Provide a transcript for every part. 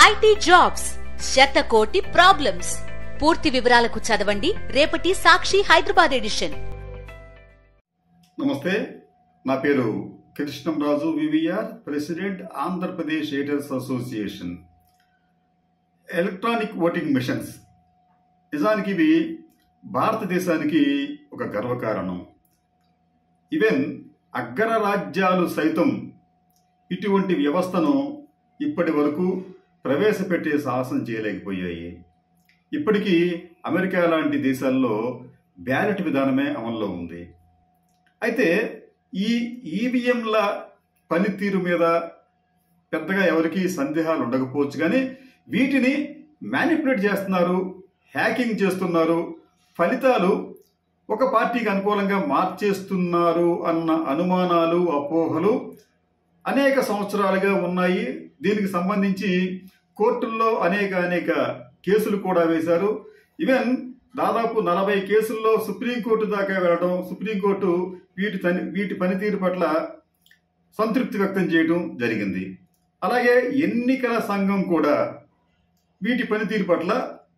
IT jobs శతకోటి problems పూర్తి వివరాలకు చదవండి రేపటి సాక్షి హైదరాబాద్ ఎడిషన్ నమస్తే నా పేరు Krishnamraju VVR president Andhra Pradesh editors association electronic voting machines నిజానికి ఇవి భారతదేశానికి ఒక గర్వకారణం ఈవెన్ అగ్ర రాజ్యాలు సైతం ఇటువంటి వ్యవస్థను ఇప్పటి వరకు ప్రవేశపెట్టే సాహసం చేయలేకపోయాయి ఇప్పటికీ అమెరికా లాంటి దేశాల్లో బ్యాలెట్ విధానమే అమల్లో ఉంది అయితే ఈ ఈవీఎంల పనితీరు మీద పెద్దగా ఎవరికి సందేహాలు ఉండకపోవచ్చు కానీ వీటిని మ్యానిపులేట్ చేస్తున్నారు హ్యాకింగ్ చేస్తున్నారు ఫలితాలు ఒక పార్టీకి అనుకూలంగా మార్చేస్తున్నారు అన్న అనుమానాలు అపోహలు అనేక సంవత్సరాలుగా ఉన్నాయి దీనికి సంబంధించి కోర్టుల్లో అనేక అనేక కేసులు కూడా వేశారు ఈవెన్ దాదాపు నలభై కేసుల్లో సుప్రీంకోర్టు దాకా వెళ్ళడం సుప్రీంకోర్టు వీటి తని వీటి పనితీరు పట్ల సంతృప్తి వ్యక్తం చేయడం జరిగింది అలాగే ఎన్నికల సంఘం కూడా వీటి పనితీరు పట్ల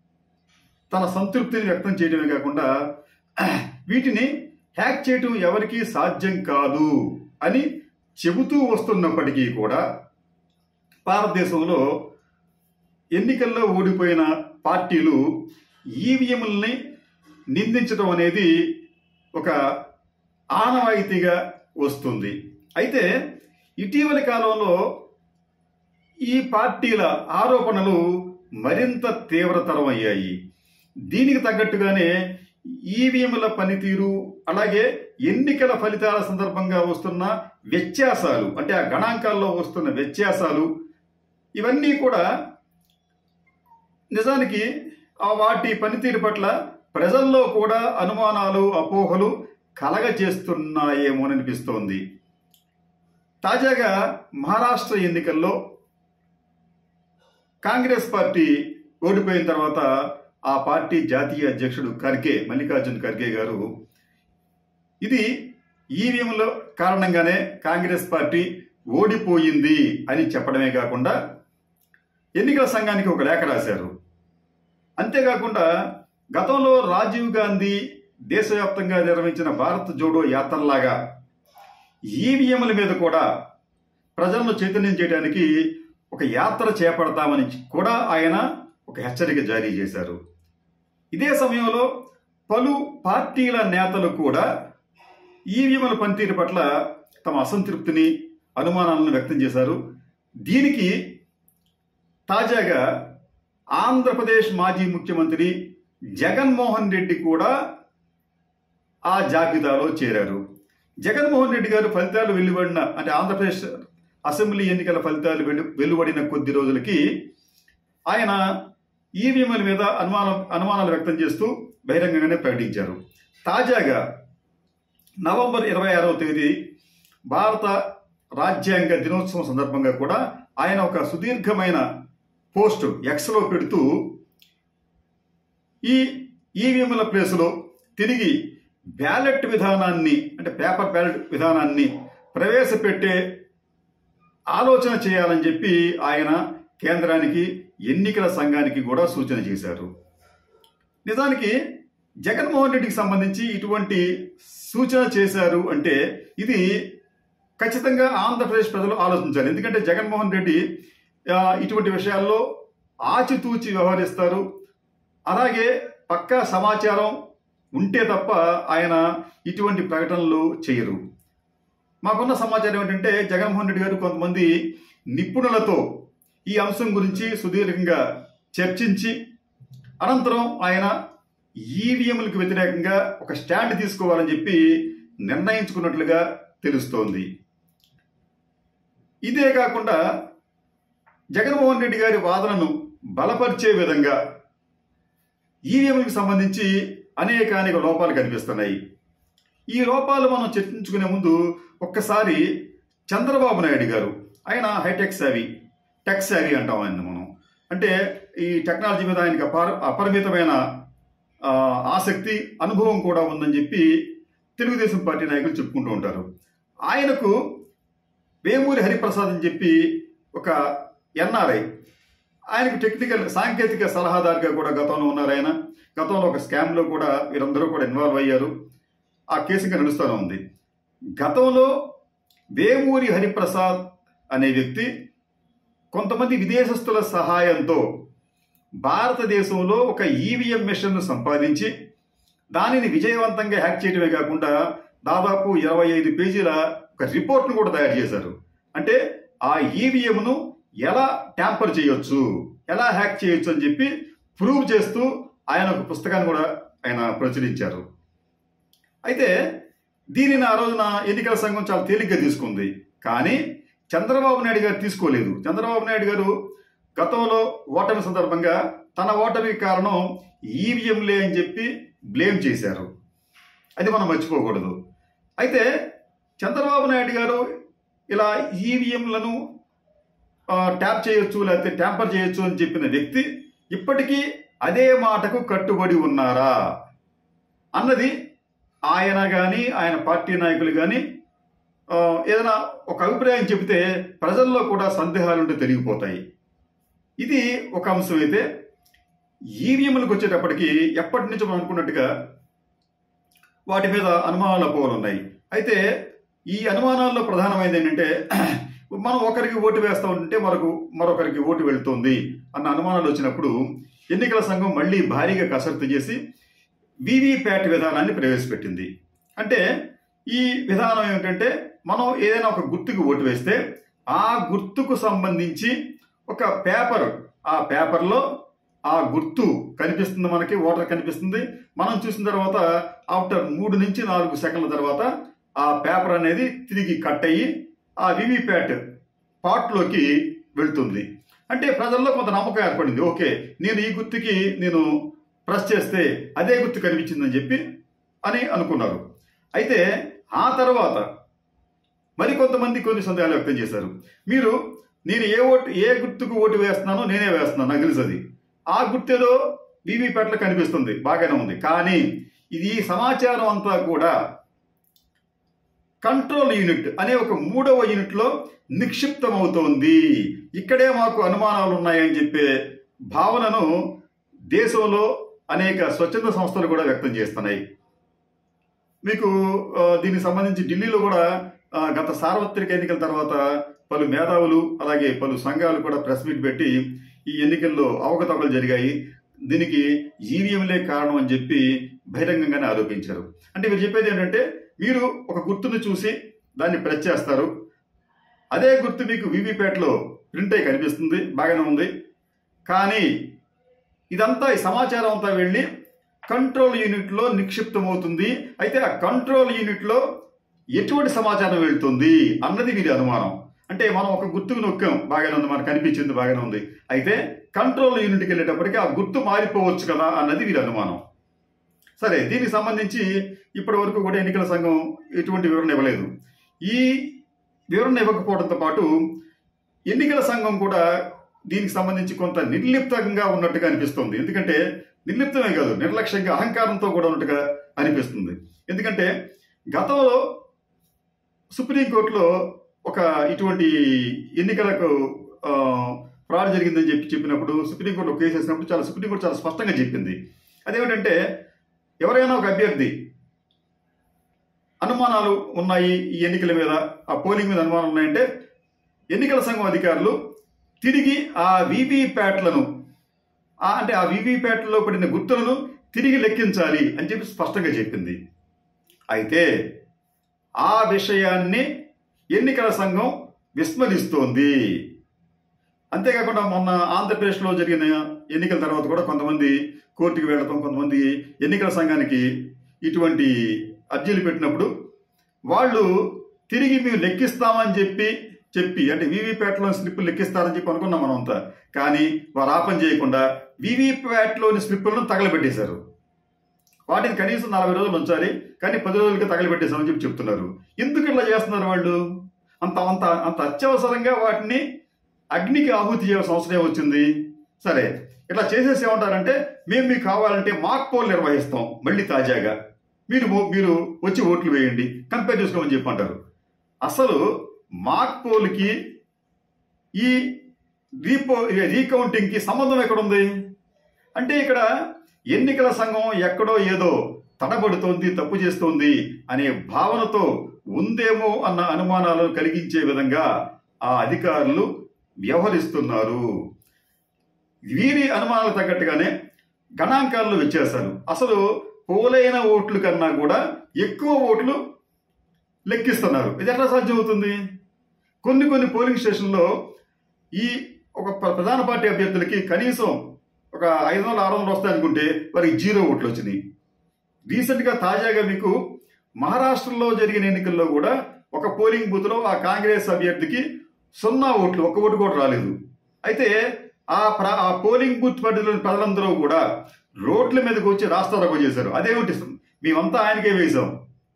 తన సంతృప్తిని వ్యక్తం చేయడమే కాకుండా వీటిని హ్యాక్ చేయటం ఎవరికీ సాధ్యం కాదు అని చెబుతూ వస్తున్నప్పటికీ కూడా భారతదేశంలో ఎన్నికల్లో ఓడిపోయిన పార్టీలు ఈవీఎంలని నిందించడం అనేది ఒక ఆనవాయితీగా వస్తుంది అయితే ఇటీవలి కాలంలో ఈ పార్టీల ఆరోపణలు మరింత తీవ్రతరం అయ్యాయి దీనికి తగ్గట్టుగానే ఈవీఎంల పనితీరు అలాగే ఎన్నికల ఫలితాల సందర్భంగా వస్తున్న వ్యత్యాసాలు అంటే ఆ గణాంకాల్లో వస్తున్న వ్యత్యాసాలు ఇవన్నీ కూడా నిజానికి ఆ వాటి పనితీరు పట్ల ప్రజల్లో కూడా అనుమానాలు అపోహలు కలగ చేస్తున్నాయేమోననిపిస్తోంది తాజాగా మహారాష్ట్ర ఎన్నికల్లో కాంగ్రెస్ పార్టీ ఓడిపోయిన తర్వాత ఆ పార్టీ జాతీయ అధ్యక్షుడు ఖర్గే మల్లికార్జున్ ఖర్గే గారు ఇది ఈవీఎంల కారణంగానే కాంగ్రెస్ పార్టీ ఓడిపోయింది అని చెప్పడమే కాకుండా ఎన్నికల సంఘానికి ఒక లేఖ రాశారు అంతేకాకుండా గతంలో రాజీవ్ గాంధీ దేశవ్యాప్తంగా నిర్వహించిన భారత్ జోడో యాత్రలాగా ఈవీఎంల మీద కూడా ప్రజలను చైతన్యం చేయడానికి ఒక యాత్ర చేపడతామని కూడా ఆయన ఒక హెచ్చరిక జారీ చేశారు ఇదే సమయంలో పలు పార్టీల నేతలు కూడా ఈవీఎంల పనితీరు పట్ల తమ అసంతృప్తిని అనుమానాలను వ్యక్తం చేశారు దీనికి తాజాగా ఆంధ్రప్రదేశ్ మాజీ ముఖ్యమంత్రి జగన్మోహన్ రెడ్డి కూడా ఆ జాబితాలో చేరారు జగన్మోహన్ రెడ్డి గారు ఫలితాలు వెలువడిన అంటే ఆంధ్రప్రదేశ్ అసెంబ్లీ ఎన్నికల ఫలితాలు వెలు వెలువడిన కొద్ది రోజులకి ఆయన ఈవీఎంల మీద అనుమానం అనుమానాలు వ్యక్తం చేస్తూ బహిరంగంగానే ప్రకటించారు తాజాగా నవంబర్ ఇరవై ఆరవ తేదీ భారత రాజ్యాంగ దినోత్సవం సందర్భంగా కూడా ఆయన ఒక సుదీర్ఘమైన పోస్ట్ ఎక్స్లో పెడుతూ ఈ ఈవీఎంల ప్లేసులో తిరిగి బ్యాలెట్ విధానాన్ని అంటే పేపర్ బ్యాలెట్ విధానాన్ని ప్రవేశపెట్టే ఆలోచన చేయాలని చెప్పి ఆయన కేంద్రానికి ఎన్నికల సంఘానికి కూడా సూచన చేశారు నిజానికి జగన్మోహన్ రెడ్డికి సంబంధించి ఇటువంటి సూచన చేశారు అంటే ఇది ఖచ్చితంగా ఆంధ్రప్రదేశ్ ప్రజలు ఆలోచించాలి ఎందుకంటే జగన్మోహన్ రెడ్డి ఆ, ఇటువంటి విషయాల్లో ఆచితూచి వ్యవహరిస్తారు అలాగే పక్కా సమాచారం ఉంటే తప్ప ఆయన ఇటువంటి ప్రకటనలు చేయరు మాకున్న సమాచారం ఏంటంటే జగన్మోహన్ రెడ్డి గారు కొంతమంది నిపుణులతో ఈ అంశం గురించి సుదీర్ఘంగా చర్చించి అనంతరం ఆయన ఈవీఎంలకు వ్యతిరేకంగా ఒక స్టాండ్ తీసుకోవాలని చెప్పి నిర్ణయించుకున్నట్లుగా తెలుస్తోంది ఇదే కాకుండా జగన్మోహన్ రెడ్డి గారి వాదనను బలపరిచే విధంగా ఈవీఎంలకు సంబంధించి అనేక అనేక లోపాలు కనిపిస్తున్నాయి ఈ లోపాలు మనం చర్చించుకునే ముందు ఒక్కసారి చంద్రబాబు నాయుడు గారు ఆయన హైటెక్ సావి టెక్ సావి అంటాం ఆయన మనం అంటే ఈ టెక్నాలజీ మీద ఆయనకి అపార అపరిమితమైన ఆ, ఆసక్తి అనుభవం కూడా ఉందని చెప్పి తెలుగుదేశం పార్టీ నాయకులు చెప్పుకుంటూ ఉంటారు ఆయనకు వేమూరి హరిప్రసాద్ అని చెప్పి ఒక ఎన్ఆర్ఐ ఆయనకు టెక్నికల్ సాంకేతిక సలహాదారుగా కూడా గతంలో ఉన్నారు ఆయన గతంలో ఒక స్కామ్లో కూడా వీరందరూ కూడా ఇన్వాల్వ్ అయ్యారు ఆ కేసు ఇంకా నడుస్తూనే ఉంది గతంలో వేమూరి హరిప్రసాద్ అనే వ్యక్తి కొంతమంది విదేశస్తుల సహాయంతో భారతదేశంలో ఒక ఈవీఎం మిషన్ను సంపాదించి దానిని విజయవంతంగా హ్యాక్ చేయడమే కాకుండా దాదాపు ఇరవై ఐదు పేజీల ఒక రిపోర్ట్ను కూడా తయారు చేశారు అంటే ఆ ఈవీఎంను ఎలా ట్యాంపర్ చేయొచ్చు ఎలా హ్యాక్ చేయొచ్చు అని చెప్పి ప్రూవ్ చేస్తూ ఆయన ఒక పుస్తకాన్ని కూడా ఆయన ప్రచురించారు అయితే దీనిని ఆ రోజున ఎన్నికల సంఘం చాలా తేలిగ్గా తీసుకుంది కానీ చంద్రబాబు నాయుడు గారు తీసుకోలేదు చంద్రబాబు నాయుడు గారు గతంలో ఓటమి సందర్భంగా తన ఓటమికి కారణం ఈవీఎంలే అని చెప్పి బ్లేమ్ చేశారు అది మనం మర్చిపోకూడదు అయితే చంద్రబాబు నాయుడు గారు ఇలా ఈవీఎంలను ట్యాప్ చేయొచ్చు లేకపోతే ట్యాంపర్ చేయొచ్చు అని చెప్పిన వ్యక్తి ఇప్పటికీ అదే మాటకు కట్టుబడి ఉన్నారా అన్నది ఆయన కానీ ఆయన పార్టీ నాయకులు కానీ ఏదైనా ఒక అభిప్రాయం చెబితే ప్రజల్లో కూడా సందేహాలు ఉంటే తెలిగిపోతాయి ఇది ఒక అంశం అయితే ఈవీఎంలకు వచ్చేటప్పటికి ఎప్పటి నుంచో మనం అనుకున్నట్టుగా వాటి మీద అనుమానాల పోలు ఉన్నాయి అయితే ఈ అనుమానాల్లో ప్రధానమైనది ఏంటంటే మనం ఒకరికి ఓటు వేస్తూ ఉంటే మరొక మరొకరికి ఓటు వెళుతుంది అన్న అనుమానాలు వచ్చినప్పుడు ఎన్నికల సంఘం మళ్ళీ భారీగా కసరత్తు చేసి వీవీప్యాట్ విధానాన్ని ప్రవేశపెట్టింది అంటే ఈ విధానం ఏమిటంటే మనం ఏదైనా ఒక గుర్తుకు ఓటు వేస్తే ఆ గుర్తుకు సంబంధించి ఒక పేపర్ ఆ పేపర్లో ఆ గుర్తు కనిపిస్తుంది మనకి ఓటర్ కనిపిస్తుంది మనం చూసిన తర్వాత ఆఫ్టర్ మూడు నుంచి నాలుగు సెకండ్ల తర్వాత ఆ పేపర్ అనేది తిరిగి కట్ అయ్యి ఆ వివిప్యాట్ పాట్లోకి వెళ్తుంది అంటే ప్రజల్లో కొంత నమ్మకం ఏర్పడింది ఓకే నేను ఈ గుర్తుకి నేను ప్రెస్ చేస్తే అదే గుర్తు కనిపించిందని చెప్పి అని అనుకున్నారు అయితే ఆ తర్వాత మరికొంతమంది కొన్ని సందేహాలు వ్యక్తం చేశారు మీరు నేను ఏ ఓటు ఏ గుర్తుకు ఓటు వేస్తున్నానో నేనే వేస్తున్నాను నాకు తెలుసు అది ఆ గుర్తేదో వీవీప్యాట్లో కనిపిస్తుంది బాగానే ఉంది కానీ ఇది ఈ సమాచారం అంతా కూడా కంట్రోల్ యూనిట్ అనే ఒక మూడవ యూనిట్లో నిక్షిప్తమవుతోంది ఇక్కడే మాకు అనుమానాలు ఉన్నాయని చెప్పే భావనను దేశంలో అనేక స్వచ్ఛంద సంస్థలు కూడా వ్యక్తం చేస్తున్నాయి మీకు ఆ, దీనికి సంబంధించి ఢిల్లీలో కూడా ఆ, గత సార్వత్రిక ఎన్నికల తర్వాత పలు మేధావులు అలాగే పలు సంఘాలు కూడా ప్రెస్ మీట్ పెట్టి ఈ ఎన్నికల్లో అవకతవకలు జరిగాయి దీనికి ఈవీఎంలే కారణం అని చెప్పి బహిరంగంగానే ఆరోపించారు అంటే మీరు చెప్పేది ఏంటంటే మీరు ఒక గుర్తును చూసి దాన్ని ప్రెస్ చేస్తారు అదే గుర్తు మీకు వీవీప్యాట్లో ప్రింట్ అయి కనిపిస్తుంది బాగానే ఉంది కానీ ఇదంతా ఈ సమాచారం అంతా వెళ్ళి కంట్రోల్ యూనిట్లో నిక్షిప్తమవుతుంది అయితే ఆ కంట్రోల్ యూనిట్లో ఎటువంటి సమాచారం వెళ్తుంది అన్నది వీరి అనుమానం అంటే మనం ఒక గుర్తుకు నొక్కాం బాగానే ఉంది మనకు కనిపించింది బాగానే ఉంది అయితే కంట్రోల్ యూనిట్కి వెళ్ళేటప్పటికి ఆ గుర్తు మారిపోవచ్చు కదా అన్నది వీరి అనుమానం సరే దీనికి సంబంధించి ఇప్పటి వరకు కూడా ఎన్నికల సంఘం ఎటువంటి వివరణ ఇవ్వలేదు ఈ వివరణ ఇవ్వకపోవడంతో పాటు ఎన్నికల సంఘం కూడా దీనికి సంబంధించి కొంత నిర్లిప్తంగా ఉన్నట్టుగా అనిపిస్తుంది ఎందుకంటే నిర్లిప్తమే కాదు నిర్లక్ష్యంగా అహంకారంతో కూడా ఉన్నట్టుగా అనిపిస్తుంది ఎందుకంటే గతంలో సుప్రీంకోర్టులో ఒక ఇటువంటి ఎన్నికలకు ఆ, ఫ్రాడ్ జరిగిందని చెప్పి చెప్పినప్పుడు సుప్రీంకోర్టులో కేసు వేసినప్పుడు చాలా సుప్రీంకోర్టు చాలా స్పష్టంగా చెప్పింది అదేమిటంటే ఎవరైనా ఒక అభ్యర్థి అనుమానాలు ఉన్నాయి ఈ ఎన్నికల మీద ఆ పోలింగ్ మీద అనుమానాలు ఉన్నాయంటే ఎన్నికల సంఘం అధికారులు తిరిగి ఆ వీవీప్యాట్లను ఆ అంటే ఆ వీవీప్యాట్లో పడిన గుర్తులను తిరిగి లెక్కించాలి అని చెప్పి స్పష్టంగా చెప్పింది అయితే ఆ విషయాన్ని ఎన్నికల సంఘం విస్మరిస్తోంది అంతేకాకుండా మొన్న ఆంధ్రప్రదేశ్లో జరిగిన ఎన్నికల తర్వాత కూడా కొంతమంది కోర్టుకు వెళ్ళటం కొంతమంది ఎన్నికల సంఘానికి ఇటువంటి అర్జీలు పెట్టినప్పుడు వాళ్ళు తిరిగి మేము లెక్కిస్తామని చెప్పి చెప్పి అంటే వీవీప్యాట్లో స్లిప్పులు లెక్కిస్తారని చెప్పి అనుకున్నాం మనం అంతా కానీ వారు ఆ పని చేయకుండా వీవీప్యాట్లోని స్లిప్పులను తగలబెట్టేశారు వాటిని కనీసం నలభై రోజులు ఉంచాలి కానీ పది రోజులకి తగలబెట్టేశామని చెప్పి చెప్తున్నారు ఎందుకు ఇట్లా చేస్తున్నారు వాళ్ళు అంత అంత అంత అత్యవసరంగా వాటిని అగ్నికి ఆహుతి చేయాల్సిన అవసరం వచ్చింది సరే ఇట్లా చేసేసి ఏమంటారంటే మేము మీకు కావాలంటే మాక్ పోల్ నిర్వహిస్తాం మళ్ళీ తాజాగా మీరు ఓ- మీరు వచ్చి ఓట్లు వేయండి కంపేర్ చేసుకోమని చెప్పి అంటారు అసలు మాక్ పోల్కి ఈ రీపో రీకౌంటింగ్ కి సంబంధం ఎక్కడుంది అంటే ఇక్కడ ఎన్నికల సంఘం ఎక్కడో ఏదో తడబడుతోంది తప్పు చేస్తోంది అనే భావనతో ఉందేమో అన్న అనుమానాలను కలిగించే విధంగా ఆ అధికారులు వ్యవహరిస్తున్నారు వీరి అనుమానాలకు తగ్గట్టుగానే గణాంకాలను వ్యత్యాసాలు అసలు పోలైన ఓట్లు కన్నా కూడా ఎక్కువ ఓట్లు లెక్కిస్తున్నారు ఇది ఎట్లా సాధ్యమవుతుంది కొన్ని కొన్ని పోలింగ్ స్టేషన్లో ఈ ఒక ప్ర- ప్రధాన పార్టీ అభ్యర్థులకి కనీసం ఒక ఐదు వందలు ఆరు వందలు వస్తాయనుకుంటే వారికి జీరో ఓట్లు వచ్చినాయి రీసెంట్గా తాజాగా మీకు మహారాష్ట్రలో జరిగిన ఎన్నికల్లో కూడా ఒక పోలింగ్ బూత్లో ఆ కాంగ్రెస్ అభ్యర్థికి సున్నా ఓట్లు ఒక్క ఓటు కూడా రాలేదు అయితే ఆ ప్ర ఆ పోలింగ్ బూత్ పరిధిలోని ప్రజలందరూ కూడా రోడ్ల మీదకి వచ్చి రాస్తారోకో చేశారు అదేమిటి మేమంతా ఆయనకే వేశాం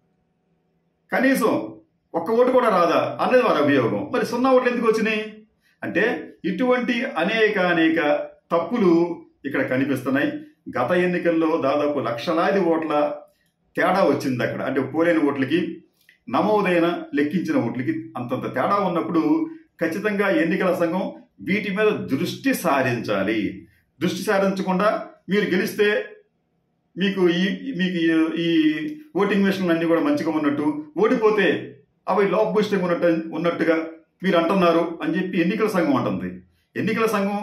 కనీసం ఒక్క ఓటు కూడా రాదా అనేది వారి అభియోగం మరి సున్నా ఓట్లు ఎందుకు వచ్చినాయి అంటే ఇటువంటి అనేక అనేక తప్పులు ఇక్కడ కనిపిస్తున్నాయి గత ఎన్నికల్లో దాదాపు లక్షలాది ఓట్ల తేడా వచ్చింది అక్కడ అంటే పోలైన ఓట్లకి నమోదైన లెక్కించిన ఓట్లకి అంతంత తేడా ఉన్నప్పుడు ఖచ్చితంగా ఎన్నికల సంఘం వీటి మీద దృష్టి సారించాలి దృష్టి సారించకుండా మీరు గెలిస్తే మీకు ఈ మీకు ఈ- ఈ ఓటింగ్ మిషన్లు అన్ని కూడా మంచిగా ఉన్నట్టు ఓడిపోతే అవి లోపభూయిష్టంగా ఉన్నట్టు ఉన్నట్టుగా మీరు అంటున్నారు అని చెప్పి ఎన్నికల సంఘం అంటుంది ఎన్నికల సంఘం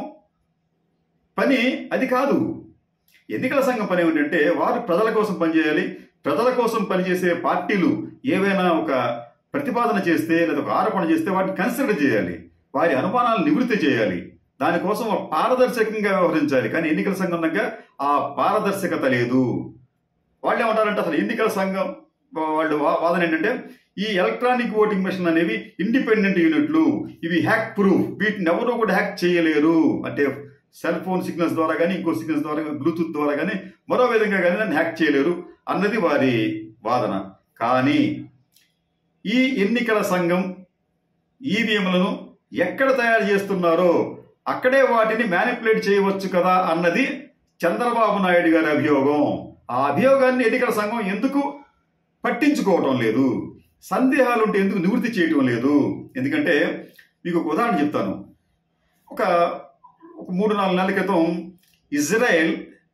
పని అది కాదు ఎన్నికల సంఘం పని ఏమిటంటే వారు ప్రజల కోసం పనిచేయాలి ప్రజల కోసం పనిచేసే పార్టీలు ఏవైనా ఒక ప్రతిపాదన చేస్తే లేదా ఒక ఆరోపణ చేస్తే వాటిని కన్సిడర్ చేయాలి వారి అనుమానాలు నివృత్తి చేయాలి దానికోసం ఒక పారదర్శకంగా వ్యవహరించాలి కానీ ఎన్నికల సంఘం దగ్గర ఆ పారదర్శకత లేదు వాళ్ళు ఏమంటారంటే అసలు ఎన్నికల సంఘం వాళ్ళు వా- వాదన ఏంటంటే ఈ ఎలక్ట్రానిక్ ఓటింగ్ మిషన్ అనేవి ఇండిపెండెంట్ యూనిట్లు ఇవి హ్యాక్ ప్రూఫ్ వీటిని ఎవరు కూడా హ్యాక్ చేయలేరు అంటే సెల్ ఫోన్ సిగ్నల్స్ ద్వారా కానీ ఇంకో సిగ్నల్స్ ద్వారా కానీ బ్లూటూత్ ద్వారా కానీ మరో విధంగా కానీ దాన్ని హ్యాక్ చేయలేరు అన్నది వారి వాదన కానీ ఈ ఎన్నికల సంఘం ఈవీఎంలను ఎక్కడ తయారు చేస్తున్నారో అక్కడే వాటిని మ్యానిపులేట్ చేయవచ్చు కదా అన్నది చంద్రబాబు నాయుడు గారి అభియోగం ఆ అభియోగాన్ని ఎన్నికల సంఘం ఎందుకు పట్టించుకోవటం లేదు సందేహాలు ఉంటే ఎందుకు నివృత్తి చేయటం లేదు ఎందుకంటే మీకు ఒక ఉదాహరణ చెప్తాను ఒక ఒక మూడు నాలుగు నెలల క్రితం ఇజ్రాయెల్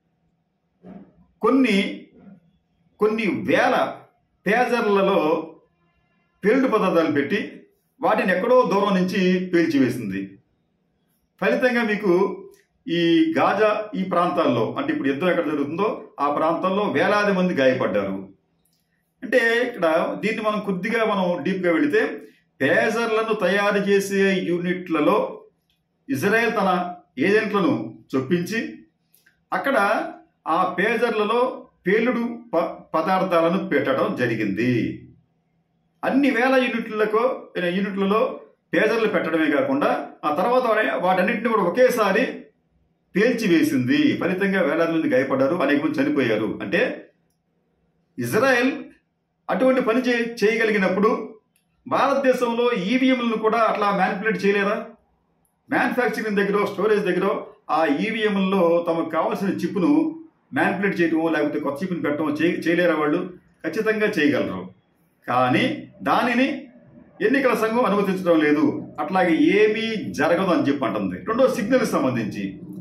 కొన్ని కొన్ని వేల పేజర్లలో పేలుడు పదార్థాలు పెట్టి వాటిని ఎక్కడో దూరం నుంచి పేల్చివేసింది ఫలితంగా మీకు ఈ గాజా ఈ ప్రాంతాల్లో అంటే ఇప్పుడు యుద్ధం ఎక్కడ జరుగుతుందో ఆ ప్రాంతాల్లో వేలాది మంది గాయపడ్డారు అంటే ఇక్కడ దీన్ని మనం కొద్దిగా మనం డీప్గా వెళితే పేజర్లను తయారు చేసే యూనిట్లలో ఇజ్రాయెల్ తన ఏజెంట్లను చొప్పించి అక్కడ ఆ పేజర్లలో పేలుడు ప పదార్థాలను పెట్టడం జరిగింది అన్ని వేల యూనిట్లకు యూనిట్లలో పేజర్లు పెట్టడమే కాకుండా ఆ తర్వాత వాటి- వాటన్నిటిని కూడా ఒకేసారి పేల్చివేసింది ఫలితంగా వేలాది మంది గాయపడ్డారు అనేక మంది చనిపోయారు అంటే ఇజ్రాయెల్ అటువంటి పని చే చేయగలిగినప్పుడు భారతదేశంలో ఈవీఎంలను కూడా అట్లా మ్యానిపులేట్ చేయలేరా మ్యానుఫ్యాక్చరింగ్ దగ్గర స్టోరేజ్ దగ్గర ఆ ఈవీఎంలలో తమకు కావాల్సిన చిప్ను మ్యానిపులేట్ చేయటమో లేకపోతే కొత్త చిప్ని పెట్టడమో చేయ చేయలేరా వాళ్ళు ఖచ్చితంగా చేయగలరు కానీ దానిని ఎన్నికల సంఘం అనుమతించడం లేదు అట్లాగే ఏమీ జరగదు అని చెప్పి అంటుంది రెండో సిగ్నల్కి సంబంధించి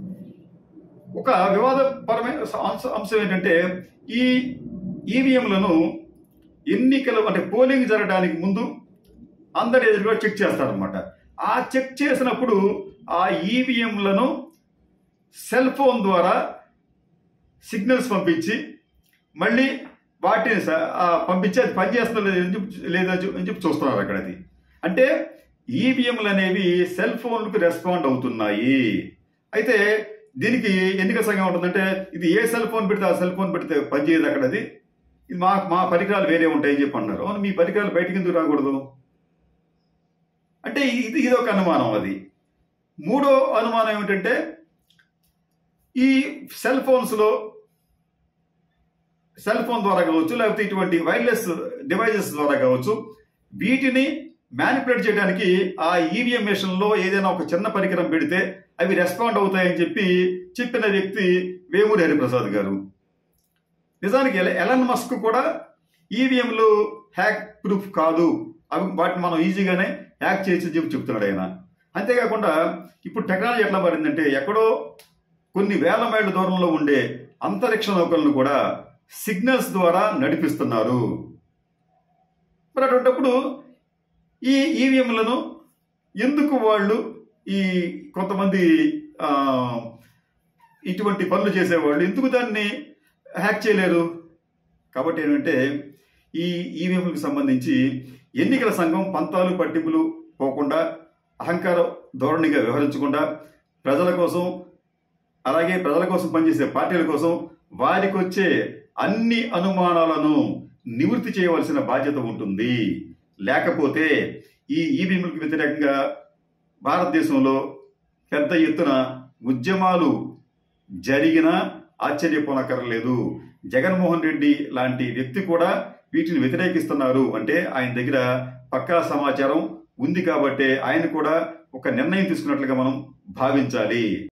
ఒక వివాదపరమైన అంశ- అంశం ఏంటంటే ఈ ఈవీఎంలను ఎన్నికలు అంటే పోలింగ్ జరగడానికి ముందు అందరి ఎదురుగా చెక్ చేస్తారనమాట ఆ చెక్ చేసినప్పుడు ఆ ఈవీఎంలను సెల్ ఫోన్ ద్వారా సిగ్నల్స్ పంపించి మళ్ళీ వాటిని స- ఆ పంపించి అది పనిచేస్తుందో లేదో అని చెప్పి- లేదా చూ- అని చెప్పి చూస్తున్నారు అక్కడ అది అంటే ఈవీఎంలు అనేవి సెల్ ఫోన్లకు రెస్పాండ్ అవుతున్నాయి అయితే దీనికి ఎన్నికల సంఘం ఉంటుందంటే ఇది ఏ సెల్ ఫోన్ పెడితే ఆ సెల్ ఫోన్ పెడితే పనిచేయదు అక్కడ అది ఇది మా మా పరికరాలు వేరే ఉంటాయని చెప్పి అన్నారు అవును మీ పరికరాలు బయటికి ఎందుకు రాకూడదు అంటే ఇది ఇది ఒక అనుమానం అది మూడో అనుమానం ఏమిటంటే ఈ సెల్ ఫోన్స్లో సెల్ ఫోన్ ద్వారా కావచ్చు లేకపోతే ఇటువంటి వైర్లెస్ డివైజెస్ ద్వారా కావచ్చు వీటిని మ్యానిపులేట్ చేయడానికి ఆ ఈవీఎం మెషిన్లో ఏదైనా ఒక చిన్న పరికరం పెడితే అవి రెస్పాండ్ అవుతాయని చెప్పి చెప్పిన వ్యక్తి వేమూరి హరిప్రసాద్ గారు నిజానికి ఎల- ఎలన్ మస్క్ కూడా ఈవీఎంలు హ్యాక్ ప్రూఫ్ కాదు అవి వాటిని మనం ఈజీగానే హ్యాక్ చేయొచ్చు చెప్పి చెప్తున్నాడు ఆయన అంతేకాకుండా ఇప్పుడు టెక్నాలజీ ఎట్లా మారిందంటే ఎక్కడో కొన్ని వేల మైళ్ళ దూరంలో ఉండే అంతరిక్ష నౌకలను కూడా సిగ్నల్స్ ద్వారా నడిపిస్తున్నారు మరి అటువంటిప్పుడు ఈ ఈవీఎంలను ఎందుకు వాళ్ళు ఈ కొంతమంది ఆ, ఇటువంటి పనులు చేసేవాళ్ళు ఎందుకు దాన్ని హ్యాక్ చేయలేరు కాబట్టి ఏంటంటే ఈ ఈవీఎంలకు సంబంధించి ఎన్నికల సంఘం పంతాలు పట్టింపులు పోకుండా అహంకార ధోరణిగా వ్యవహరించకుండా ప్రజల కోసం అలాగే ప్రజల కోసం పనిచేసే పార్టీల కోసం వారికి వచ్చే అన్ని అనుమానాలను నివృత్తి చేయవలసిన బాధ్యత ఉంటుంది లేకపోతే ఈ ఈవీఎంలకు వ్యతిరేకంగా భారతదేశంలో పెద్ద ఎత్తున ఉద్యమాలు జరిగినా ఆశ్చర్యపోనక్కర్లేదు జగన్మోహన్ రెడ్డి లాంటి వ్యక్తి కూడా వీటిని వ్యతిరేకిస్తున్నారు అంటే ఆయన దగ్గర పక్కా సమాచారం ఉంది కాబట్టే ఆయన కూడా ఒక నిర్ణయం తీసుకున్నట్లుగా మనం భావించాలి